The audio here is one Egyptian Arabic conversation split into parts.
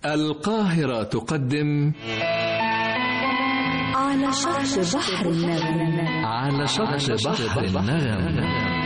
القاهرة تقدم على شط بحر النغم على شط بحر النغم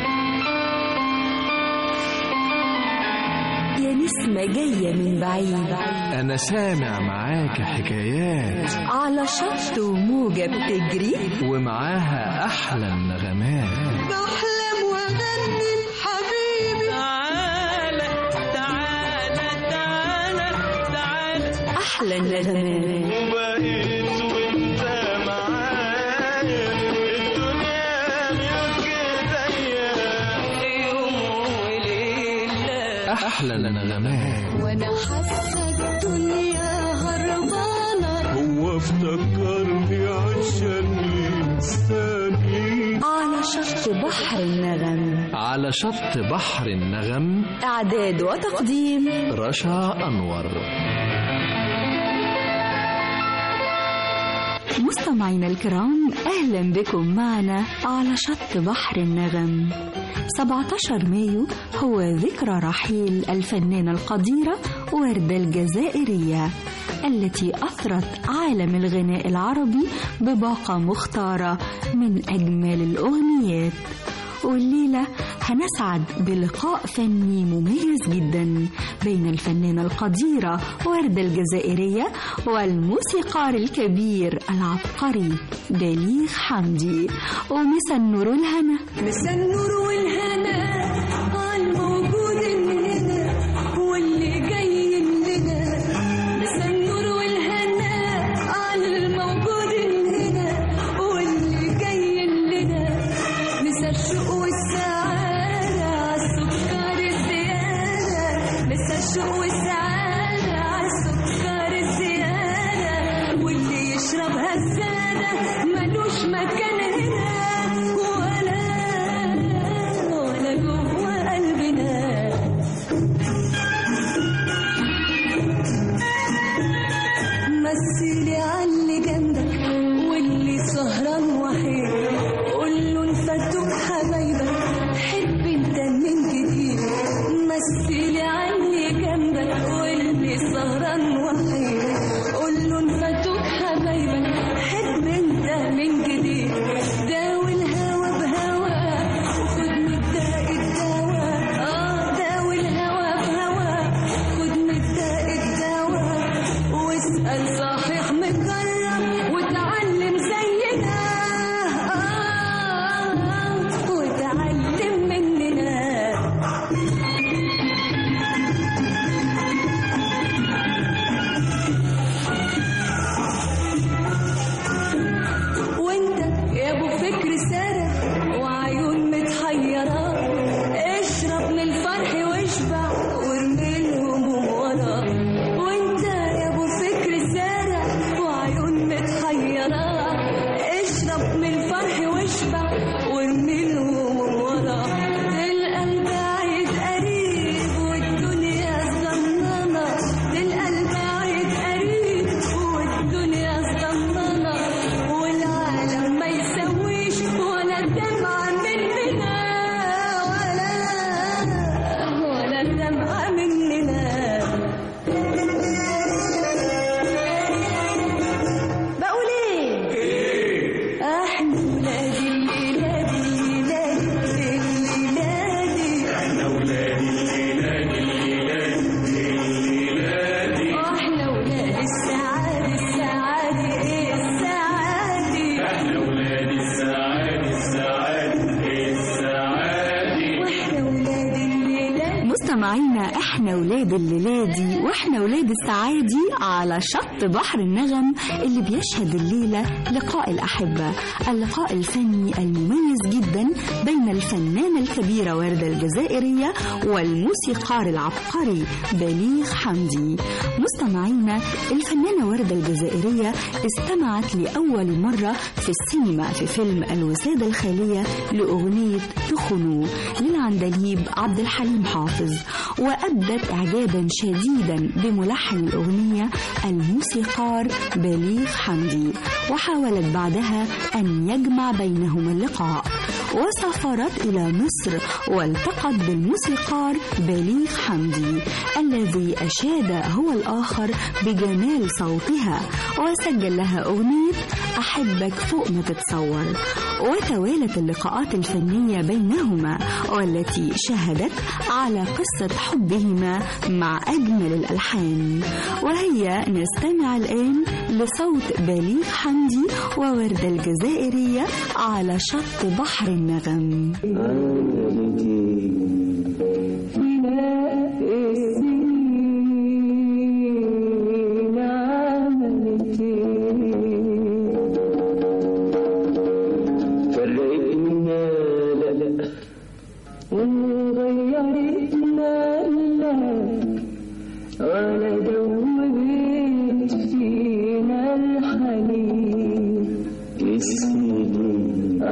يا نسمة جاية من بعيد أنا سامع معاك حكايات على شط وموجة بتجري ومعاها أحلى النغمات بحلم واغني حبيبي تعالى تعالى تعالى تعالى أحلى النغمات وبقيت وانت معايا الدنيا ملك ايديا يوم وليله أحلى النغمات وانا حاسه الدنيا هربانه هو افتكرني عشان ينساني على شط بحر النغم على شط بحر النغم إعداد وتقديم رشا أنور مستمعينا الكرام أهلا بكم معنا على شط بحر النغم 17 مايو هو ذكرى رحيل الفنانة القديرة وردة الجزائرية التي أثرت عالم الغناء العربي بباقة مختارة من أجمل الأغنيات والليلة هنسعد بلقاء فني مميز جدا بين الفنانة القديرة وردة الجزائرية والموسيقار الكبير العبقري بليغ حمدي ومسا النور الهنا مسا النور والهنا عالموجود هنا واللي جاي لنا مسا النور والهنا عالموجود هنا واللي جاي لنا مسا الشوق والسعادة عالسكر الزيادة مسا الشوق والسعادة عالسكر الزيادة واللي يشربها السادة ملوش مكان هنا ولا ولا جوه قلبنا مثلي عاللي جنبك واللي سهران وحيد قول له انفتوك حبايبك حب انت من جديد مثلي عاللي جنبك واللي سهران وحيد قول له انفتوك حبايبك حب انت من جديد داوي الهوى بهوى وخد من الداء الدواء اه داوي الهوى بهوى خد من الداء الدواء واسأل صحيح مكرم وتعلم زينا آه وتعلم مننا وانت يا ابو فكر سارح وعيون متحيرة اشرب من الفرح واشبع وارمي الهموم ورا وانت يا ابو فكر سارح وعيون متحيرة اشرب من الفرح واشبع وارمي الهموم ورا تلقى البعيد قريب والدنيا ظنانة تلقى البعيد قريب والدنيا ظنانة والعالم ما يسويش ولا دمعة مننا ولا ولا دمعة مننا بقول ايه احنا ولاد الميلاد الميلاد الميلاد احنا ولاد احنا ولاد السعادة السعادة ايه السعادة واحنا ولاد الميلاد مستمعينا احنا ولاد الليلادي واحنا ولاد السعادي على شط بحر النغم اللي بيشهد الليلة لقاء الأحبة اللقاء الفني المميز جدا بين الفنانة الكبيرة وردة الجزائرية والموسيقار العبقري بليغ حمدي مستمعينا الفنانة وردة الجزائرية استمعت لأول مرة في السينما في فيلم الوسادة الخالية لأغنية تخنو للعندليب عبد الحليم حافظ وأبدى ابدت اعجابا شديدا بملحن الاغنيه الموسيقار بليغ حمدي وحاولت بعدها ان يجمع بينهما اللقاء وسافرت إلى مصر والتقت بالموسيقار بليغ حمدي الذي أشاد هو الآخر بجمال صوتها وسجل لها أغنية أحبك فوق ما تتصور وتوالت اللقاءات الفنية بينهما والتي شهدت على قصة حبهما مع أجمل الألحان وهي نستمع الآن لصوت بليغ حمدي ووردة الجزائرية على شط بحر النغم فرقتنا لا لا وغيرتنا لا ولا دوبت فينا الحنين السنين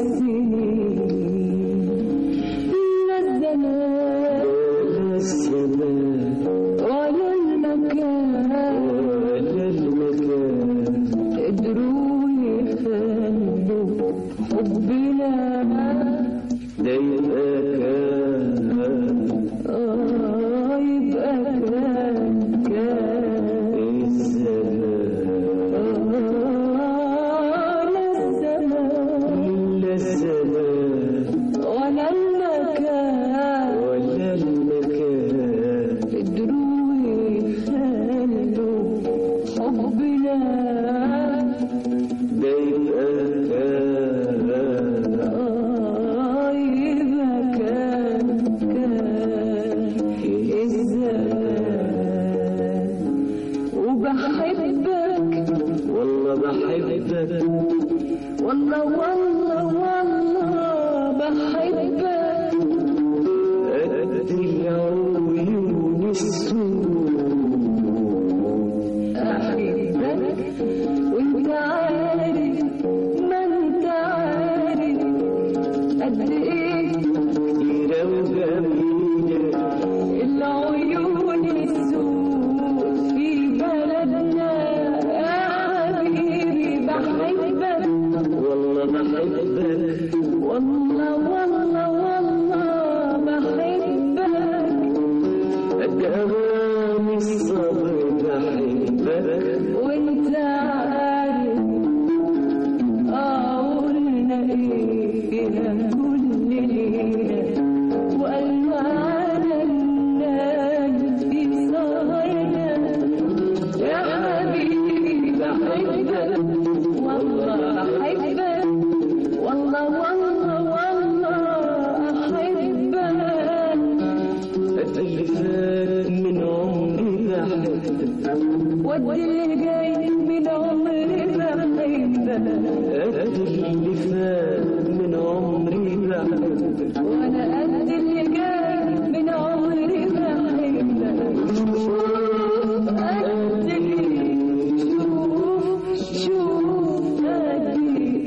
السنين لا الزمان ولا السماء ولا المكان ولا المكان قدروا يخلوا حبنا ده يبقى كان آه يبقى كان كان الزمان آه لا الزمان لا الزمان ولا المكان ولا المكان قدروا يخلوا حبنا ده يبقى كان آه يبقى كان كان الزمان وبحبك والله بحبك والله والله والله بحبك قد العيون السود أحبك وأنت عارف ما أنت عارف قد إيه كتيرة وجميلة العيون السود في بلدنا يا حبيبي بحبك والله بحبك والله والله والله بحبك قد أواني الصبر بحبك وانت عارف اه قلنا ايه فيها كل ليله والوان الناس في صاينا يا حبيبي بحبك والله بحبك والله والله والله احبك قد اللي فات من عمري بحبك ودي اللي جاي من عمري بحبك قد اللي فات من عمري بحبك وانا قد اللي جاي من عمري بحبك شوف قد شوف شوف قد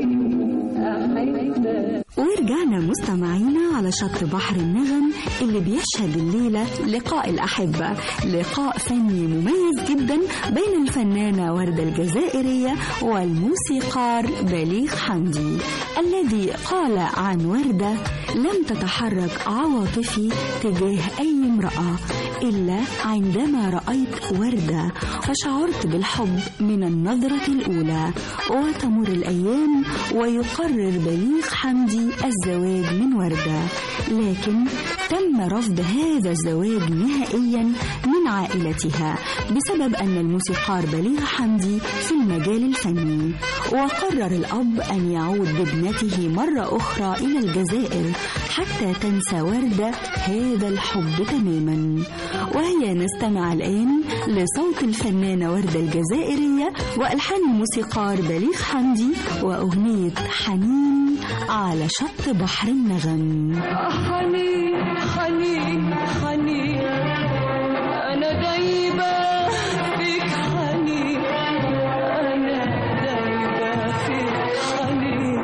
احبك ورجعنا مستمعينا على شط بحر النغم اللي بيشهد الليلة لقاء الأحبة لقاء فني مميز جدا بين الفنانة وردة الجزائرية والموسيقار بليغ حمدي الذي قال عن وردة لم تتحرك عواطفي تجاه أي امرأة إلا عندما رأيت وردة فشعرت بالحب من النظرة الأولى وتمر الأيام ويقرر بليغ حمدي الزواج من وردة لكن تم رفض هذا الزواج نهائيا من عائلتها بسبب أن الموسيقار بليغ حمدي في المجال الفني وقرر الأب أن يعود بابنته مرة أخرى إلى الجزائر حتى تنسى وردة هذا الحب تماما وهي نستمع الآن لصوت الفنانة وردة الجزائرية وألحان الموسيقار بليغ حمدي وأغنية حنين على شط بحر النغم حنين حنين حنين أنا دايبة فيك حنين أنا دايبة فيك حنين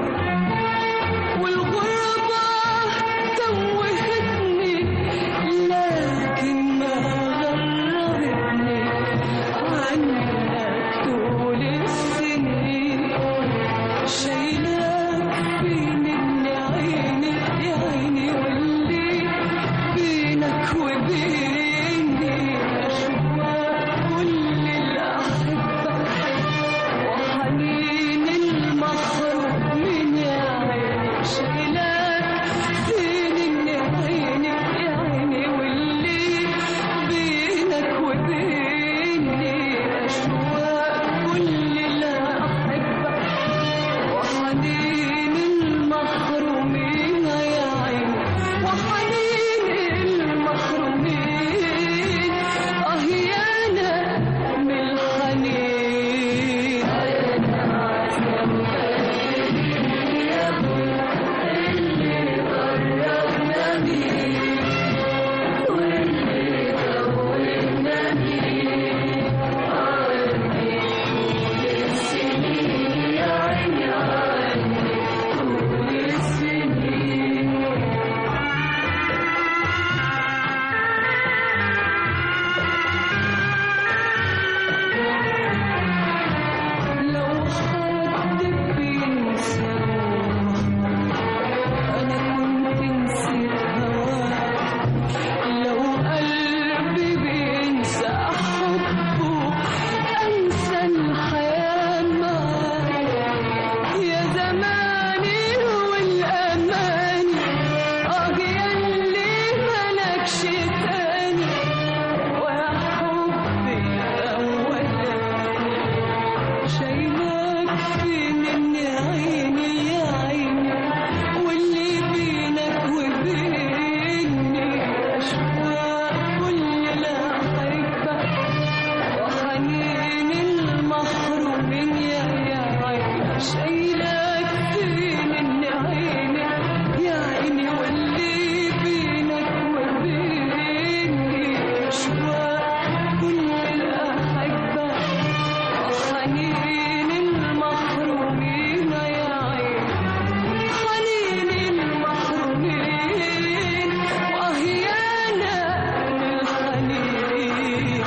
والغربة توهتني لكن ما بستناك طول السنين شايلاك بين اللي عيني يا عيني واللي بينك وبيني أشواق كل الأحبة وحنين المحروم من يا عيني شايلاك بين اللي عيني يا عيني واللي بينك وبيني أشواق كل الأحبة وحنين المحرومين يا عيني وحنين المحرومين اه يا انا من الحنين لو حد بينسى أنا كنت نسيت هواك لو قلبي بينسى حبه أنسى الحياة معاك يا زماني والأماني آه ياللي ملكش تاني ويا حبي أولاني شايلاك بين يا عيني يا عيني واللي بينك وبيني أشواق كل الأحبة وحنين المحرومين يا يا عيني شايلاك بين يا عيني يا عيني واللي بينك وبيني أشواق كل الأحبة حنين المحرومين يا عين حنين المحرومين وأهيانا للحنين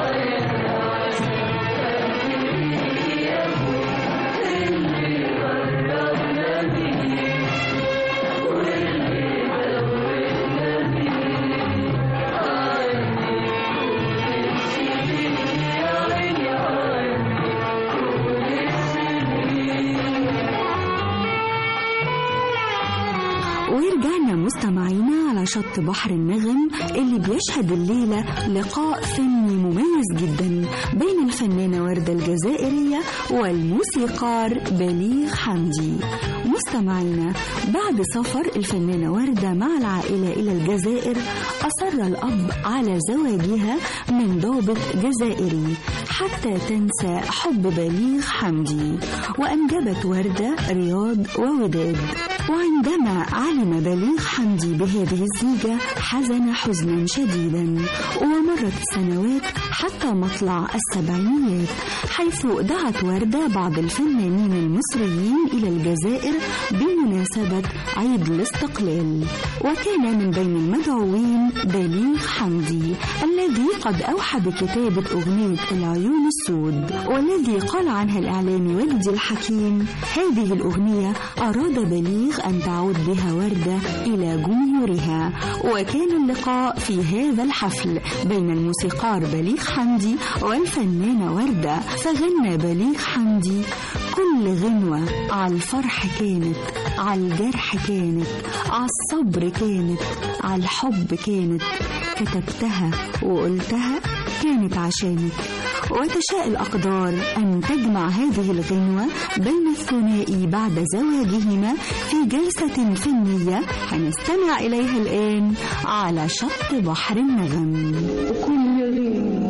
ورجعنا مستمعينا على شط بحر النغم اللي بيشهد الليلة لقاء فني مميز جدا بين الفنانة وردة الجزائرية والموسيقار بليغ حمدي مستمعينا بعد سفر الفنانة وردة مع العائلة إلى الجزائر أصر الأب على زواجها من ضابط جزائري حتى تنسى حب بليغ حمدي وأنجبت وردة رياض ووداد وعندما علم بليغ حمدي بهذه الزيجة حزن حزنا شديدا ومرت السنوات حتى مطلع السبعينيات حيث دعت وردة بعض الفنانين المصريين إلى الجزائر بمناسبة عيد الاستقلال وكان من بين المدعوين بليغ حمدي الذي قد أوحى بكتابة أغنية العيون السود والذي قال عنها الإعلامي وجدي الحكيم هذه الأغنية أراد بليغ أن تعود بها وردة إلى جمهورها وكان اللقاء في هذا الحفل بين الموسيقار بليغ حمدي والفنانة وردة فغنى بليغ حمدي كل غنوة على الفرح كانت على الجرح كانت على الصبر كانت على الحب كانت كتبتها وقلتها كانت عشانك وتشاء الأقدار أن تجمع هذه الغنوة بين الثنائي بعد زواجهما في جلسة فنية هنستمع إليها الآن على شط بحر النغم وكل غير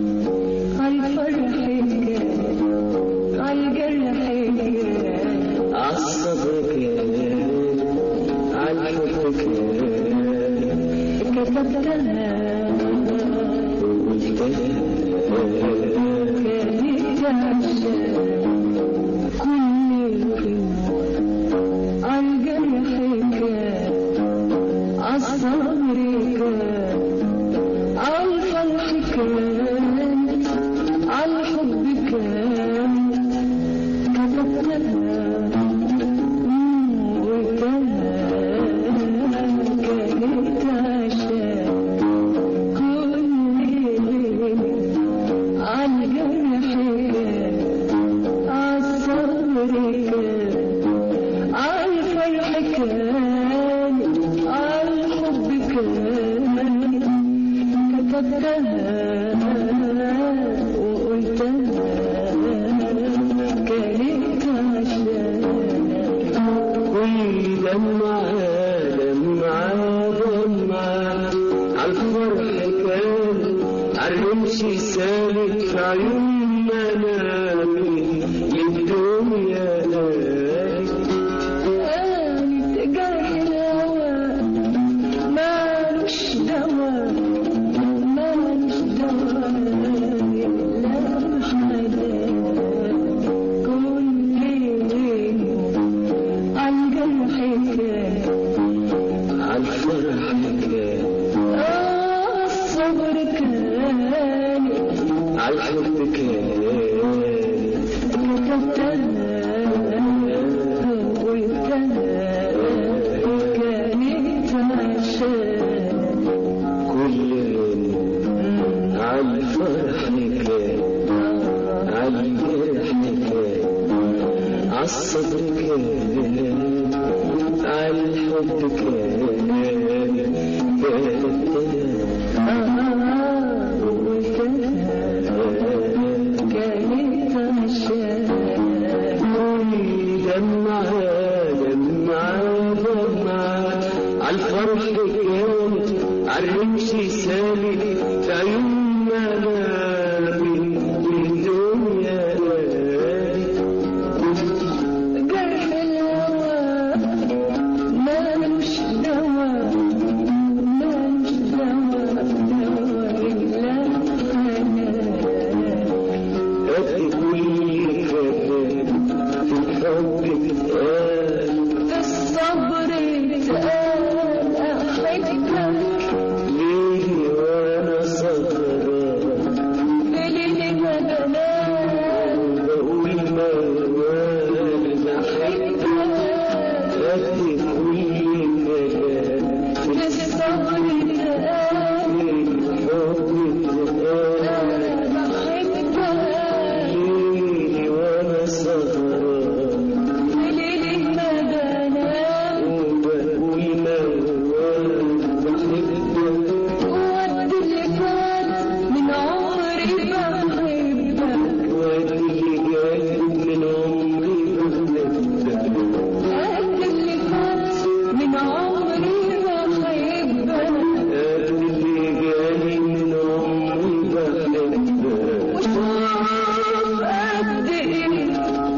عالفرح كان عالجرح كان عالصبر كان عالحب كان كتبتها كانت عشان كل غنوة عالجرح كان عالصبر كان عالفرح كان عالحب صبري كان عالفرح كان عالحب كان كتبتها وقلتها كانت عشانك كل دمعة دمعة دمعة عالفرح كان عالرمش سالك في عيون منامي للدنيا قالت كانت جرح الهوى مالوش دوا مالوش دوا إلا حنان كل ليل عالجرح كان عالفرح كان آه الصبر كان عالحب كان كتبتها وقلتها كانت عشان كل عالفرح كان عالجرح كان عالصبر كان عالحب كان كانت عشان دمعة دمعة دمعة عالفرح كان عالرمش سالك في عيون منامي للدنيا قالت جرح الهوى مالوش دوا مالوش دوا دوا إلا حنان قد كل كلام في الحب اتقال في الصبر اتقال أحبك ليه وانا سهران بليل ما بنام بقول موال أحبك قد كل كلام في الصبر اتقال الحب اتقال أحبك ليه وانا سهران بليل ما بنام وبقول موال بحبك وقت اللي فات من عمري بحبك واللي جاي من عمري بحبك قد اللي فات من عمري بحبك اللي جاي من عمري بحبك وشوف قد ايه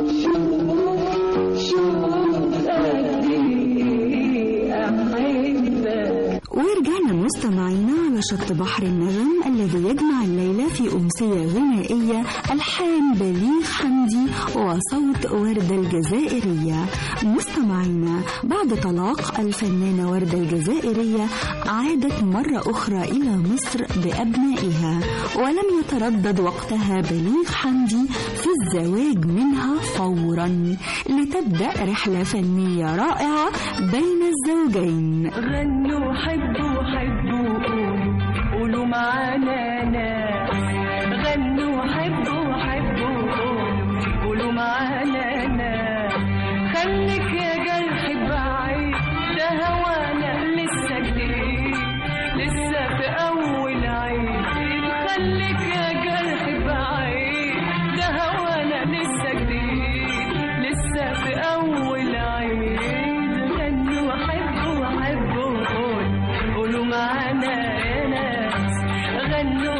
شوف شوف قد ايه احبك ورجعنا مستمعينا على شط بحر النغم الذي يجمع الليلة في أمسية غنائية ألحان بليغ حمدي وصوت وردة الجزائرية مستمعينا بعد طلاق الفنانة وردة الجزائرية عادت مرة أخرى إلى مصر بأبنائها ولم يتردد وقتها بليغ حمدي في الزواج منها فورا لتبدأ رحلة فنية رائعة بين الزوجين غنوا حبوا حبوا قولوا قولوا معانا ناس غنوا حبوا حبوا قولوا قولوا معانا ناس خليك يا جرح بعيد ده هوانا لسه جديد لسه في اول عيد خليك يا جرح بعيد ده هوانا لسه جديد لسه في اول عيد غنوا حبوا حبوا قولوا قولوا معانا يا ناس غنوا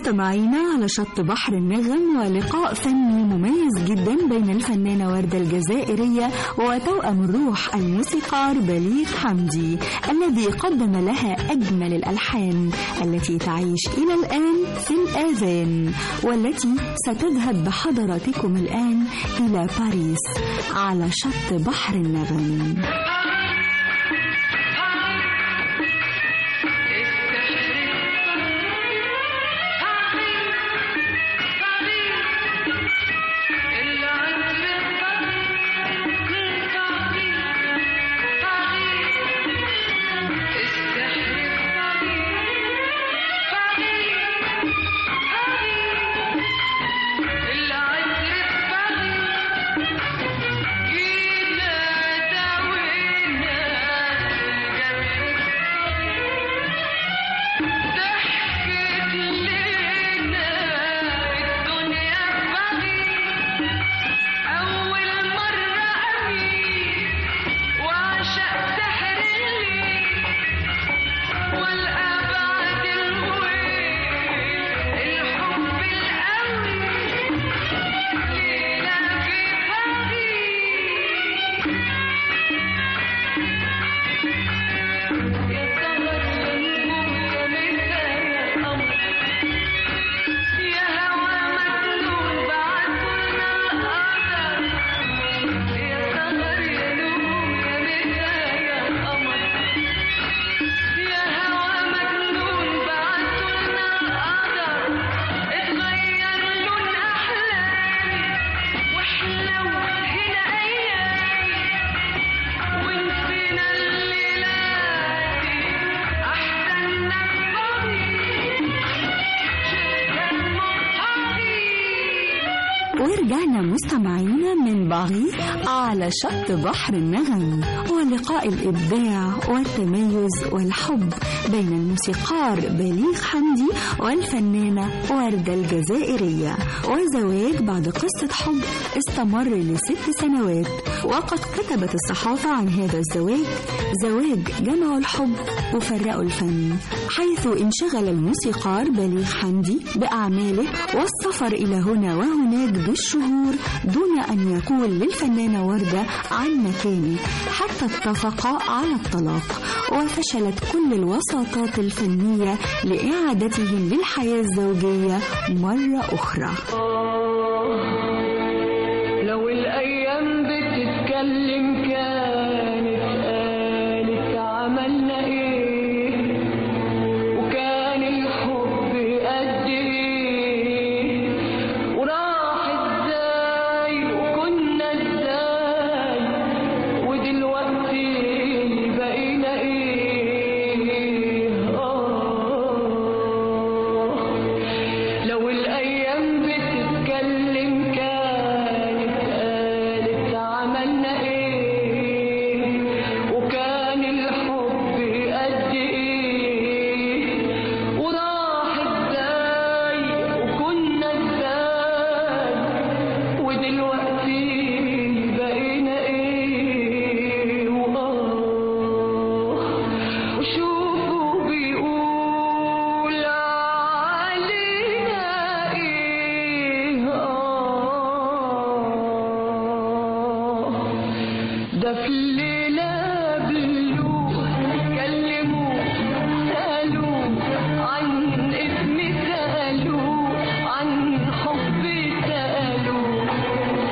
مستمعينا على شط بحر النغم ولقاء فني مميز جدا بين الفنانة وردة الجزائرية وتوأم الروح الموسيقار بليغ حمدي الذي قدم لها أجمل الألحان التي تعيش إلى الآن في الآذان والتي ستذهب بحضراتكم الآن إلى باريس على شط بحر النغم ورجعنا مستمعينا من باريس على شط بحر النغم ولقاء الإبداع والتميز والحب بين الموسيقار بليغ حمدي والفنانة وردة الجزائرية وزواج بعد قصة حب استمر لست سنوات وقد كتبت الصحافة عن هذا الزواج زواج جمعوا الحب وفرقوا الفن حيث انشغل الموسيقار بليغ حمدي بأعماله والسفر إلى هنا وهناك بالشهور دون أن يقول للفنانة وردة عن مكانه حتى اتفقا على الطلاق وفشلت كل الوساطات الفنية لإعادتهم للحياة الزوجية مرة أخرى لو الأيام بتتكلم كانت قالت عملنا إيه وكان الحب قد إيه وراح إزاي وكنا إزاي ودلوقتي بقينا إيه آه لو الأيام بتتكلم كانت قالت عملنا إيه وكان الحب قد إيه وراح إزاي وكنا إزاي ودلوقتي بقينا إيه وآه وشوفوا بيقول علينا إيه آه ده في الليلة بلوه كلموه سألوه عن اسمي سألوه عن حبي سألوه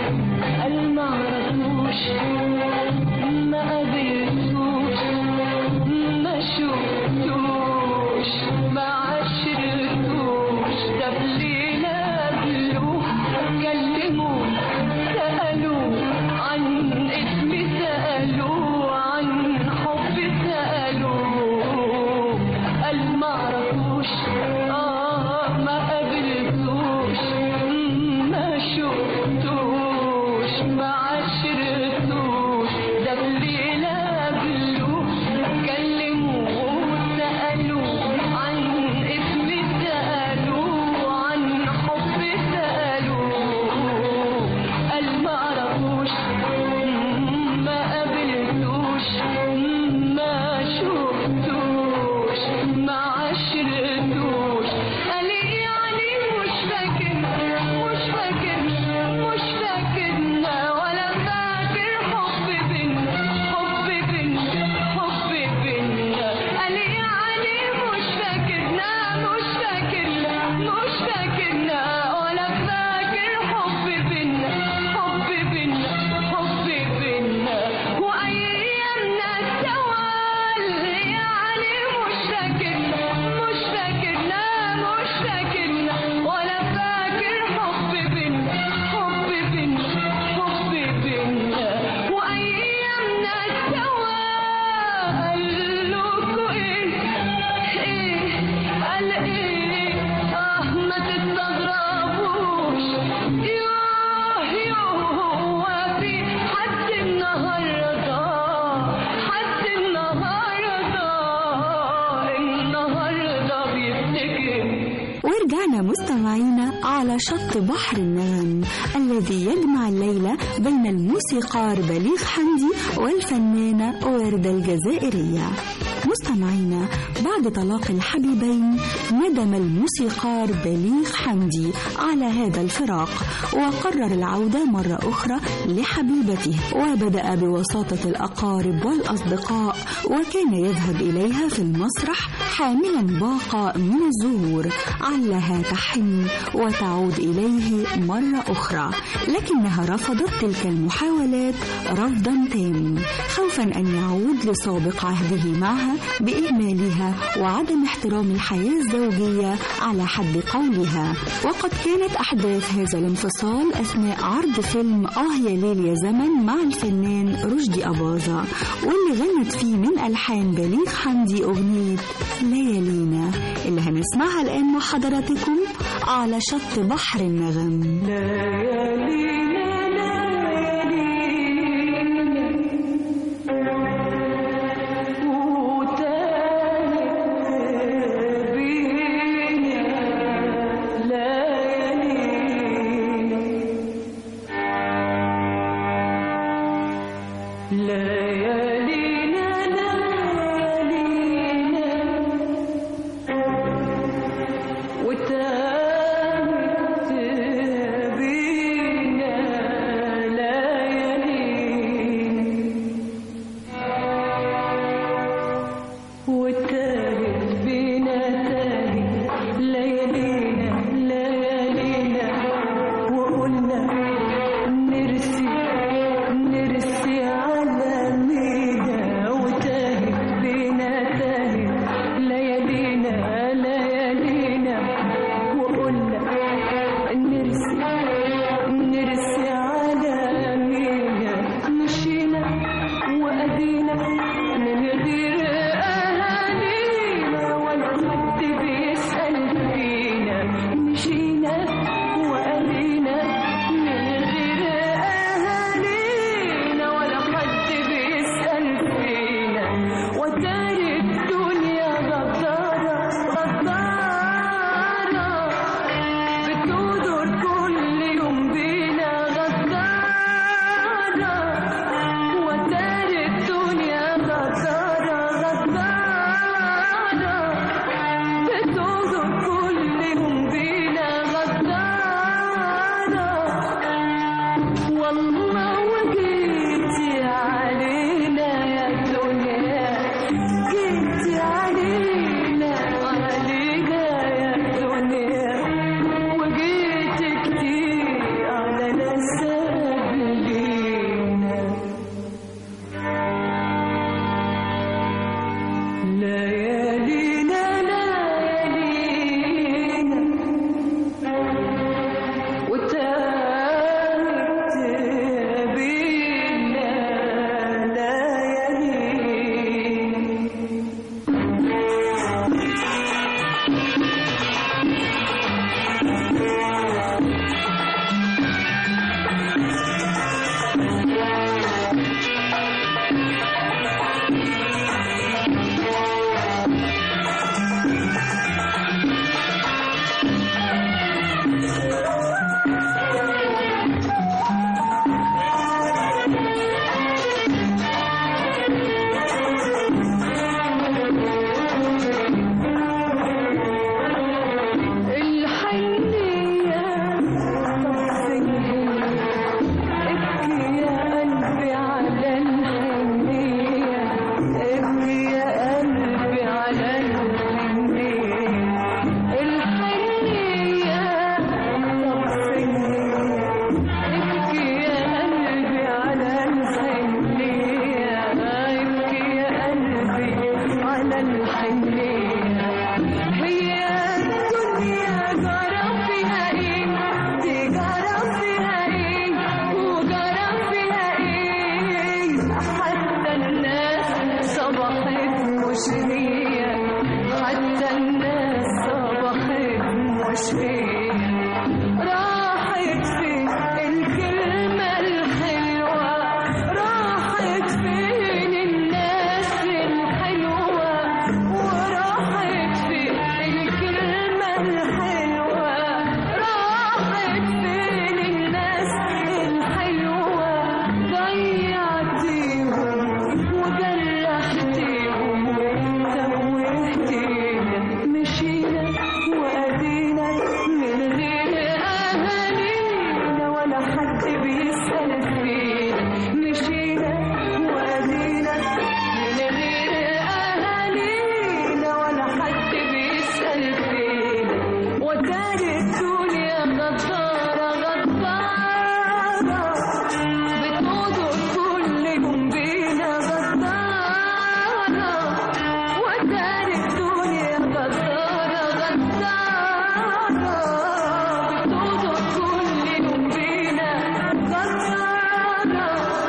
مستمعينا على شط بحر النغم الذي يجمع الليلة بين الموسيقار بليغ حمدي والفنانة وردة الجزائرية مستمعينا بعد طلاق الحبيبين ندم الموسيقار بليغ حمدي على هذا الفراق وقرر العودة مرة أخرى لحبيبته وبدأ بوساطة الأقارب والأصدقاء وكان يذهب إليها في المسرح حاملا باقة من الزهور علها تحن وتعود إليه مرة أخرى لكنها رفضت تلك المحاولات رفضا تام خوفا أن يعود لسابق عهده معها بإهمالها وعدم احترام الحياة الزوجية على حد قولها وقد كانت أحداث هذا الانفصال أثناء عرض فيلم آه يا ليل يا زمن مع الفنان رشدي أباظة واللي غنت فيه من ألحان بليغ حمدي أغنية ليالينا اللي هنسمعها الآن مع حضراتكم على شط بحر النغم بتوضع كل يوم بينا غدارة ودار الدنيا غدارة غدارة بتوضع كل يوم بينا غدارة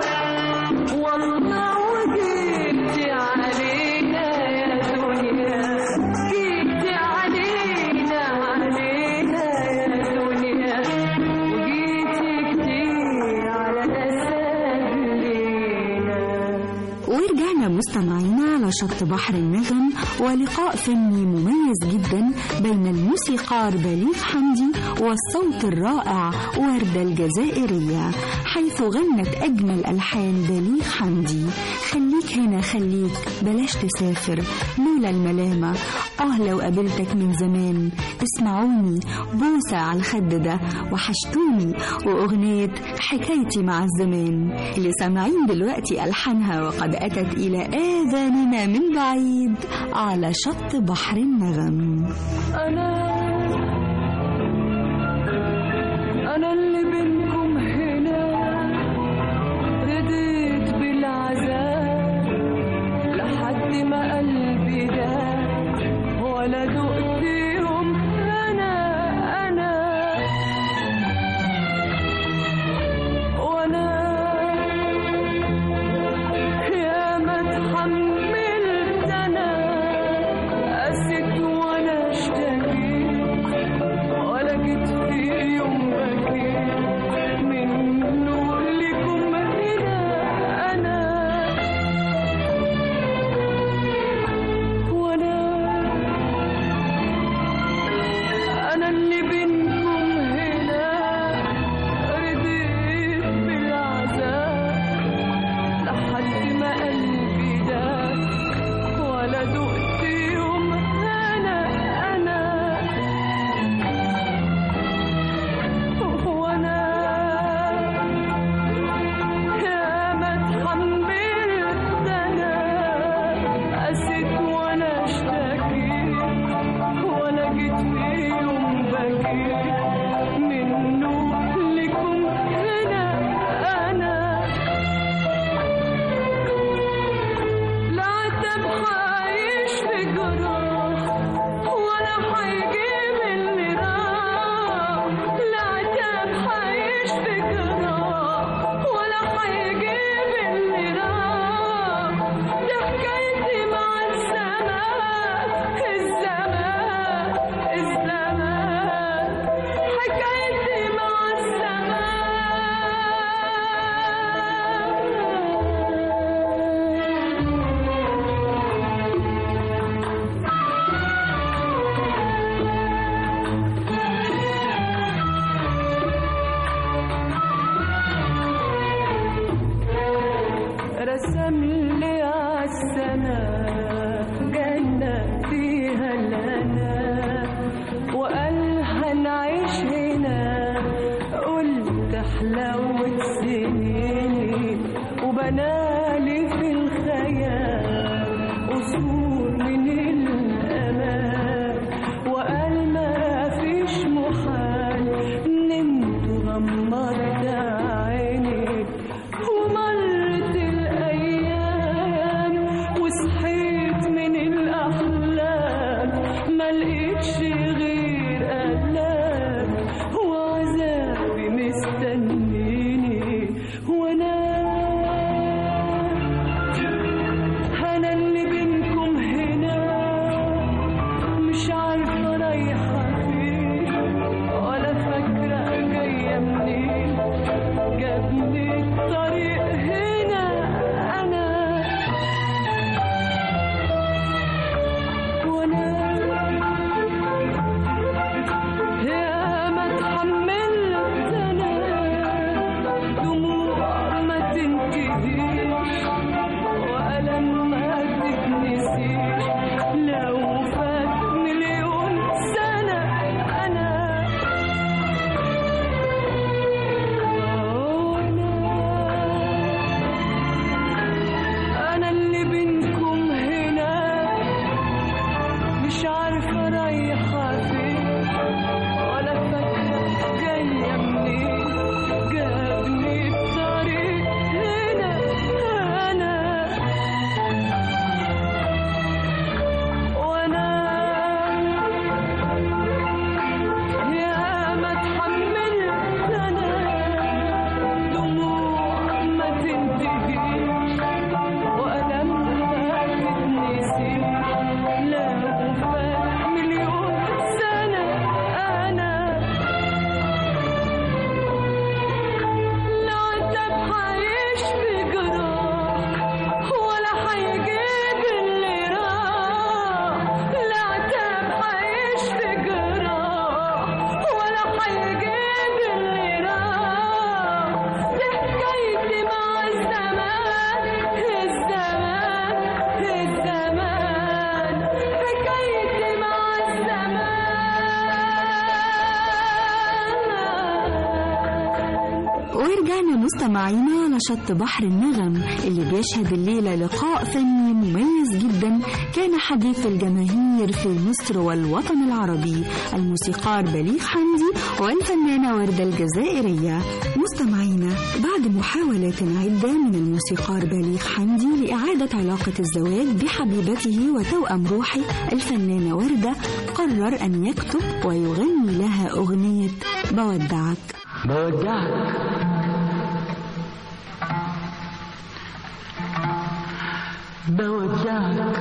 والله وجيتي علينا يا دنيا جيتي علينا علينا يا دنيا وجيتي كتير على أسامينا ورجعنا مستمعينا على شط بحر النغم ولقاء فني مميز جدا بين الموسيقار بليغ حمدي والصوت الرائع وردة الجزائرية حيث غنت أجمل ألحان بليغ حمدي خليك هنا خليك بلاش تسافر لولا الملامة آه لو قابلتك من زمان اسمعوني بوسة على الخد ده وحشتوني وأغنية حكايتي مع الزمان اللي سامعين دلوقتي ألحانها وقد أتت إلى آذاننا من بعيد على شط بحر النغم أنا أنا اللي بينكم هنا رضيت بالعذاب لحد ما قلبي داب ولا دقت يوم أنا أنا وأنا يا ما اتحملت أنا قست وأنا اشتكيت ولا جيت في يوم بكيت منه لكم هنا أنا وأنا أنا اللي بينكم هنا رضيت بالعذاب لحد ما قلبي داب ولا دقت يوم أنا أنا وانا يا ما اتحملت انا قسيت وانا اشتكيت ولا جيت في يوم بكيت منه لكم هنا انا لا عتب حايش في جراح ولا حيجيب اللي راح لا عتب حايش في جراح ولا حيجيب اللي راح ده حكايتي مع الزمان الزمان الزمان حكايتي مع الزمان رسم لي عالسماء جنة فيها الهنا وقال هنعيش هنا قلت حلاوة سنيني وبنالي في الخيال قصور من الأمان وقال ما فيش محال نمت غمضت عيني ومرت الأيام وصحيت من الأحلام ما لقيتش غير ألام وعذابي مستنيني وأنا أنا اللي بينكم هنا مستمعينا على شط بحر النغم اللي بيشهد الليلة لقاء فني مميز جدا كان حديث الجماهير في مصر والوطن العربي الموسيقار بليغ حمدي والفنانة وردة الجزائرية مستمعينا بعد محاولات عدة من الموسيقار بليغ حمدي لإعادة علاقة الزواج بحبيبته وتوأم روحه الفنانة وردة قرر أن يكتب ويغني لها أغنية بودعك بودعك بودعك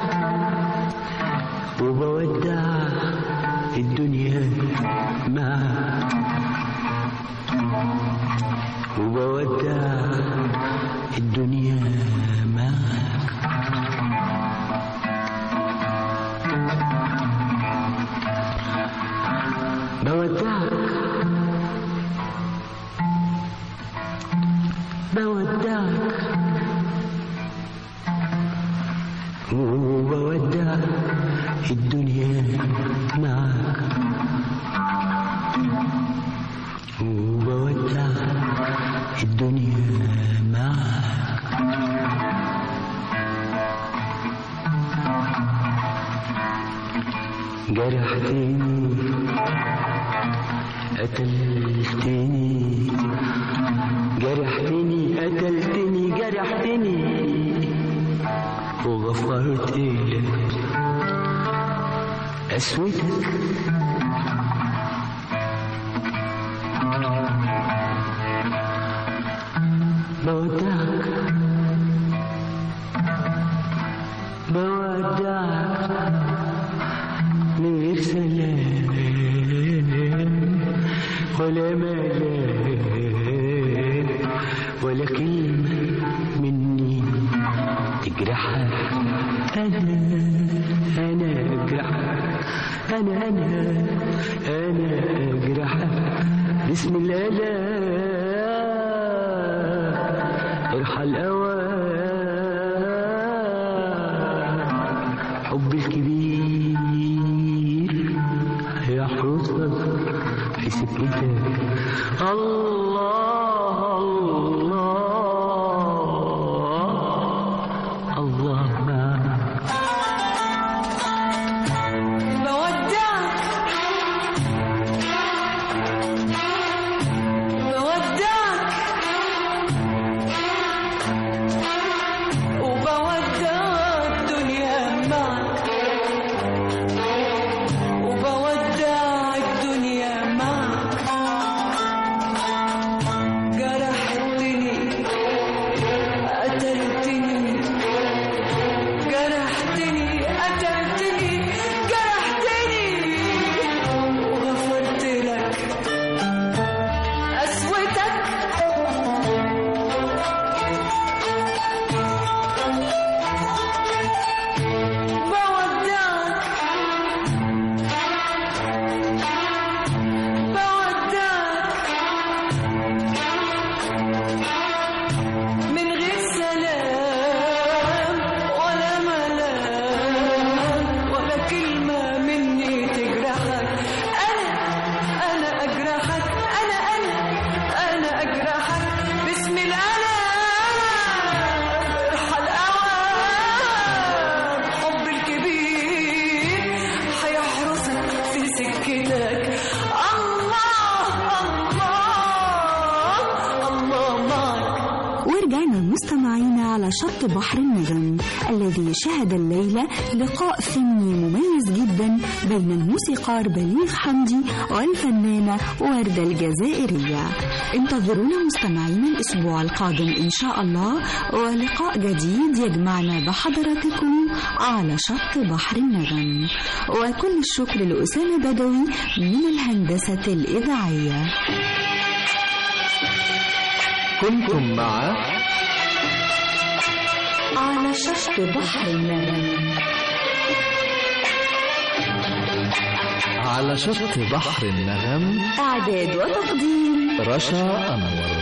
وبودع الدنيا معك وبودع الدنيا معك بودعك بودعك وبودع الدنيا معك وبودع الدنيا معك جرحتني قتلتني جرحتني قتلتني جرحتني وغفرت لك قسوتك بودعك بودعك من غير سلام ولا ملام ولا كلمة مني تجرحك أنا أنا أجرحك أنا أنا أنا أجرحك بسم الآلام ارحل أوام حب الكبير يحرسك في سكتك الله الله الله معك بودعك بودعك وبودع الدنيا معك وبودع الدنيا معك جرحتني قتلتني جرحتني قتلتني جرحتني وغفرت لك قسوتك بودعك بودعك من غير سلام ولا ملام ولا كلمة مني تجرحك أنا أنا أجرحك أنا أنا أنا أجرحك باسم الألم ارحل أوام حب الكبير هيحرسك في سكتك الله الله الله معك ورجعنا مستمعينا على شط بحر النغم الذي شهد الليلة لقاء فني مميز جدا بين الموسيقار بليغ حمدي والفنانة وردة الجزائرية انتظرونا مستمعينا الأسبوع القادم إن شاء الله ولقاء جديد يجمعنا بحضراتكم على شط بحر النغم وكل الشكر لأسامة بدوي من الهندسة الإذاعية كنتم مع على شط بحر النغم على شط بحر النغم إعداد وتقديم رشا أنور